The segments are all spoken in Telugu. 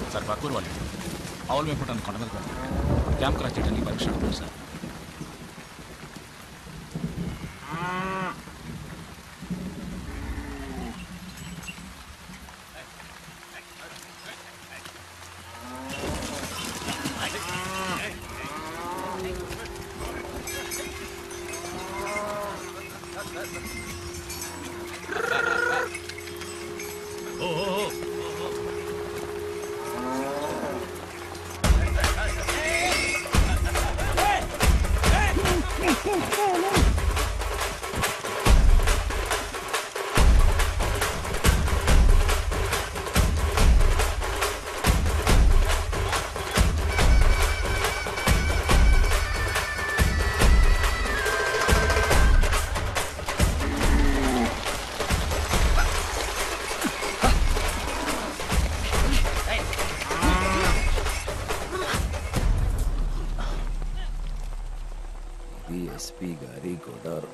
సార్ పక్కూరు వాళ్ళు ఆవులు మేపడానికి కొండ మీద పడుతుంది క్యాంప్ క్రాస్ చేయడానికి పరీక్ష ఉంటుంది సార్ డిఎస్పి గారి గొడారు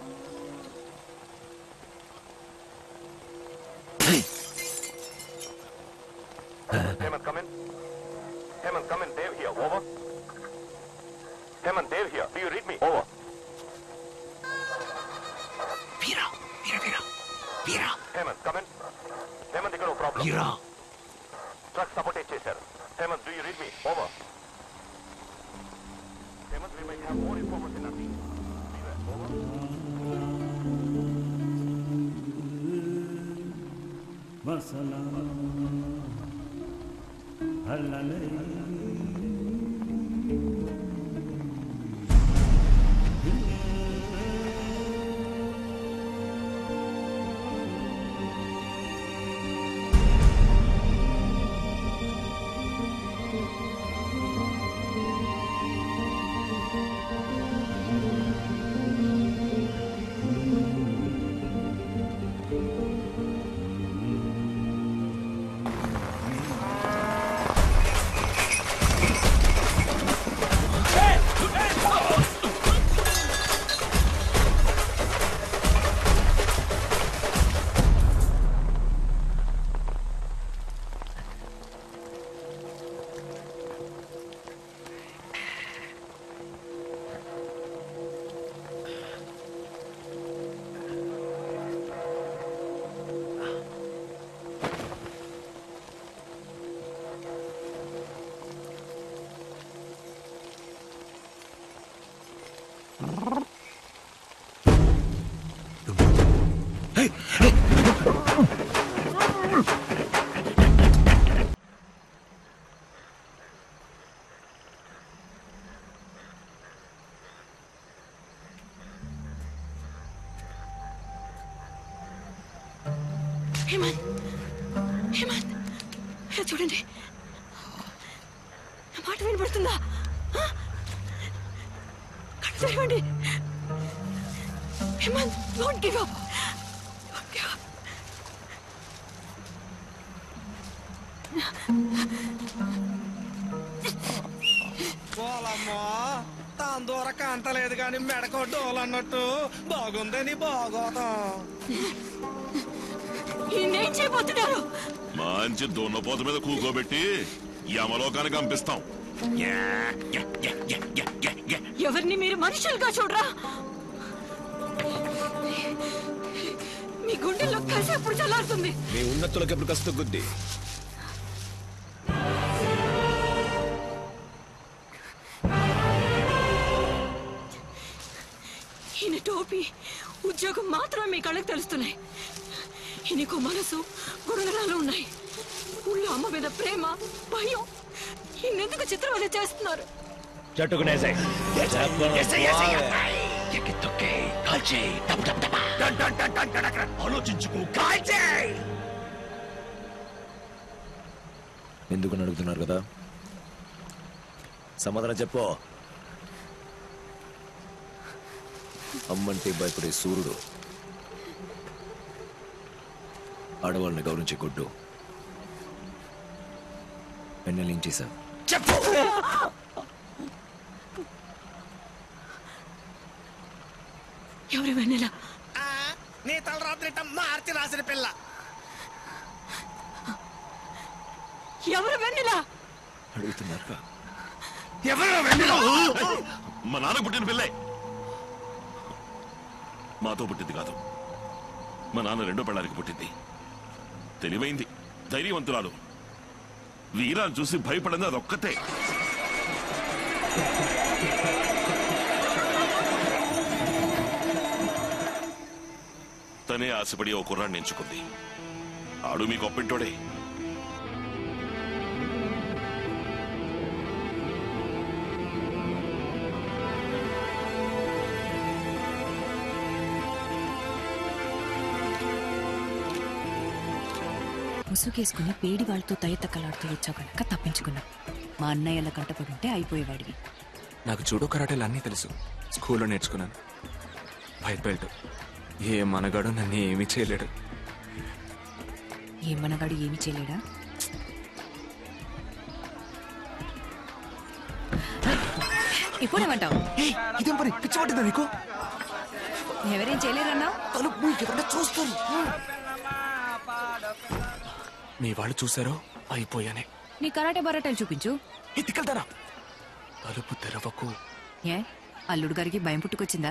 Hemant, come in. Hemant, come in. Dave here. Over. Hemant, Dave here. Do you read me? Over. Veera Veera Veera Veera Hemant, come in. Hemant, ఇక్కడ ప్రాబ్లం వీరా ట్రక్ సపోర్టేజ్ చేశారు Hemant do you read me over Hemant we might have more informers in our team. మసలా హల్లలే హేమంత్ హేమంత్ ఇలా చూడండి నా మాట వినపడుతుందా ఆ? కళ్ళు తెరవండి Hemant don't give up don't give up పోలమ్మా తాను దూరక అంతలేదు కానీ మెడకో డోల్ అన్నట్టు బాగుందని బాగోతాం ఈయనేం చేయబోతున్నారు మంచి దున్నపోత మీద కూకోబెట్టి యమలోకానికి పంపిస్తాం ఎవరిని మీరు మనుషులుగా చూడరా మీ గుండెల్లో కలిసేప్పుడు చల్లారుతుంది మీ ఉన్నతులకు ఎప్పుడు కస్తు గుద్ది ఈయన టోపీ ఉద్యోగం మాత్రమే మీ కళ్ళకి తెలుస్తున్నాయి ఈయనకు మనసు గుణగణాలు ఉన్నాయి ఊళ్ళో అమ్మ మీద ప్రేమ భయం ఈయనెందుకు చిత్రవద చేస్తున్నారు చట్టుకునేసాయి ఎక్కి కాల్చే టప్ టప్ టప్ డన్ డన్ డన్ డన్ డన్ డన్. ఆలోచించుకో కాల్చే ఎందుకు అడుగుతున్నారు కదా సమాధానం చెప్పు అమ్మంటే భయపడే సూర్యుడు ఆడవాళ్ళని గౌరవించే గుడ్డు వెన్నెలేం చేశావు చెప్పు ఎవరి వెన్నెల ఆ, నీ తలరాత్రి ఇట్ట మార్చి రాసిన పిల్ల ఎవరు వెన్నెల అడుగుతున్నారుగా ఎవరు వెన్నెల మా నాన్న పుట్టిన పిల్లే మాతో పుట్టింది కాదు మా నాన్న రెండో పెళ్ళానికి పుట్టింది తెలివైంది ధైర్యవంతురాలు వీరాన్ని చూసి భయపడింది అదొక్కతే తనే ఆశపడి ఓ కుర్రాన్ని ఎంచుకుంది ఆడు మీ గొప్పింటోడే ముసుగేసుకుని పేడి వాళ్ళతో తయ్యతక్కలాడుతూ వచ్చావు కనుక తప్పించుకున్నా మా అన్నయ్యల కంటపడుంటే అయిపోయేవాడివి నాకు జూడో కరాటేలు అన్నీ తెలుసు స్కూల్లో నేర్చుకున్నాను వైట్ బెల్ట్ ఏ మనగాడు నన్ను ఏమీ చేయలేడు ఏ మనగాడు ఏమి చేయలేడా ఇప్పుడేమంటావు ఇదేం పని పిచ్చి పట్టిందా నీకు ఎవరేం చేయలేరన్నా తలుపు ఎవరైనా చూస్తారు మీ వాళ్ళు చూసారో అయిపోయానే నీ కరాటే బరాటాలు చూపించు ఏ తిక్కలుతారా తలుపు తెరవకు ఏ అల్లుడు గారికి భయం పుట్టుకొచ్చిందా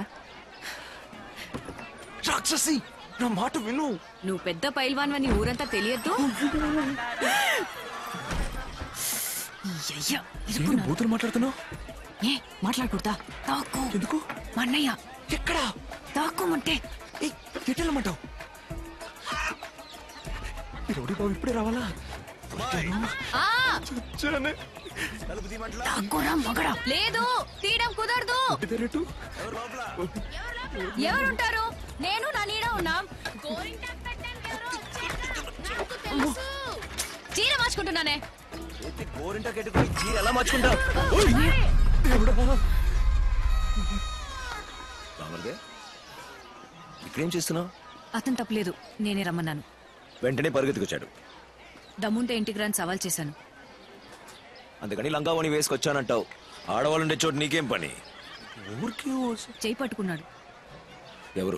రాక్షసి నా మాట విను నువ్వు పెద్ద పైల్వాన్ అని ఊరంతా తెలియద్దు ఏంటి బూతులు మాట్లాడుతున్నావు ఏ మాట్లాడకూడదా దాక్కో ఎందుకు మా అన్నయ్య ఎక్కడా దాక్కోమంటే ఎట్టెళ్ళమంటావు రౌడీ బాబు ఇప్పుడే రావాలా ఆ, చచ్చానే. దాక్కోరా మగడా లేదు తీయడం కుదరదు తెరటు ఎవరుంటారు నేను నా నీడ ఉన్నాం చీర మార్చుకుంటున్నానే ఎలా మార్చుకుంటావు రామల్గా ఇక్కడేం చేస్తున్నావు అతను తప్పలేదు నేనే రమ్మన్నాను వెంటనే పరిగెత్తుకొచ్చాడు దమ్ముంటే ఇంటికి రాని సవాల్ చేశాను అందుకని లంగావణి వేసుకొచ్చానంటావు ఆడవాళ్ళుండే చోటు నీకేం పని ఊరికి చేయి పట్టుకున్నాడు ఎవరు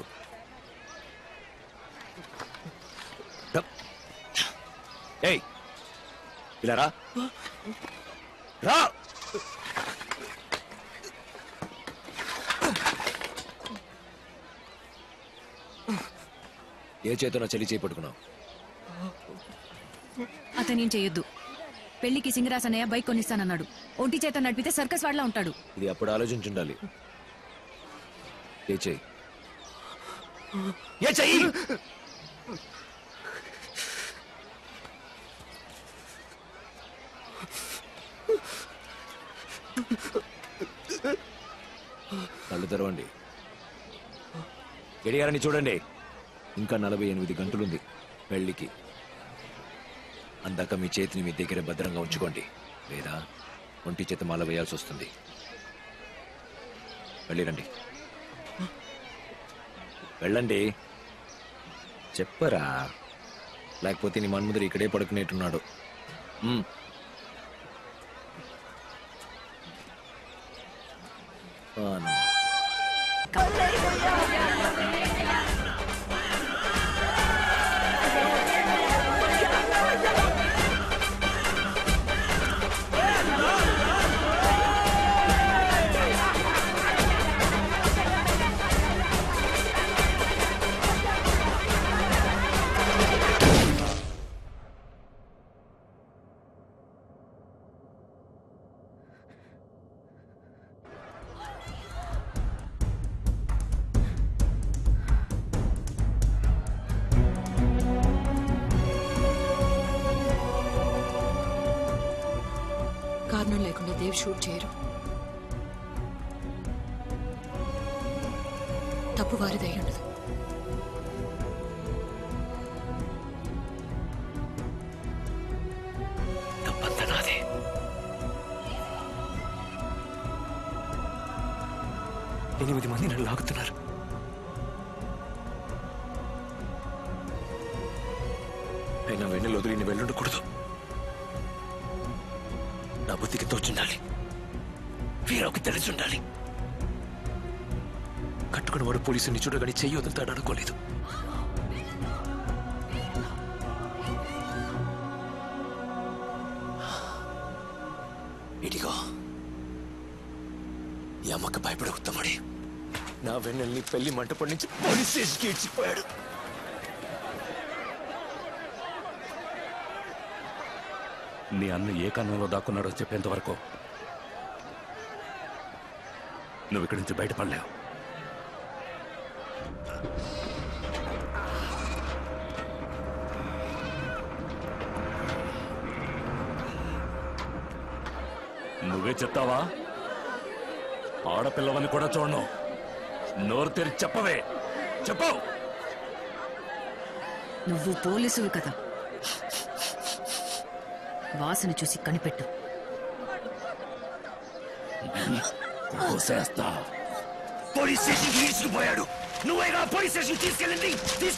టప్. ఏయ్ ఇలా రా రా ఏ చేతున్నా చెల్లి చేయి పట్టుకున్నావు అతను ఏం చేయొద్దు పెళ్లికి సింగరాసనయ్య బైక్ కొనిస్తానన్నాడు ఒంటి చేత నడిపితే సర్కస్ వాడ్లా ఉంటాడు ఇది అప్పుడు ఆలోచించుండాలి ఏ చెయ్యి ఏ చెయ్యి కళ్ళు తెరవండి గడియారని చూడండి ఇంకా నలభై ఎనిమిది గంటలుంది పెళ్లికి అందాక మీ చేతిని మీ దగ్గర భద్రంగా ఉంచుకోండి లేదా ఒంటి చేత మాల వేయాల్సి వస్తుంది వెళ్ళిరండి వెళ్ళండి చెప్పరా లేకపోతే నీ మన్ముదరు ఇక్కడే పడుకునేట్టున్నాడు మ్. ఆను. కారణం లేకుండా దేవ్ షూట్ చేయరు తప్పు వారిదై ఉండదు తప్పంతా నాదే ఎనిమిది మంది నన్ను లాగుతున్నారు అయినా వెన్నెలు వదిలి నేను వెళ్ళుండకూడదు నా బుద్ధికి తోచుండాలి వీరావుకి తెలిసి ఉండాలి కట్టుకుని వాడు పోలీసుని చూడగానే చెయ్యి వదులుతాడు అనుకోలేదు ఇదిగో ఈ అమ్మకి భయపడే ఉత్తముడి నా వెన్నెల్ని పెళ్లి మంటపడి నుంచి పోలీస్ స్టేషన్కి ఇచ్చిపోయాడు నీ అన్న ఏ కన్నంలో దాక్కున్నాడో చెప్పేంత వరకు నువ్వు ఇక్కడి నుంచి బయటపడలేవు నువ్వే చెప్తావా ఆడపిల్లవని కూడా చూడను నోరు తెరిచి చెప్పవే చెప్పవు నువ్వు పోలీసువు కదా వాసన చూసి కనిపెట్టు కోసేస్తా పోలీస్ స్టేషన్ తీసుకుపోయాడు నువ్వేగా పోలీస్ స్టేషన్ తీసుకెళ్ళింది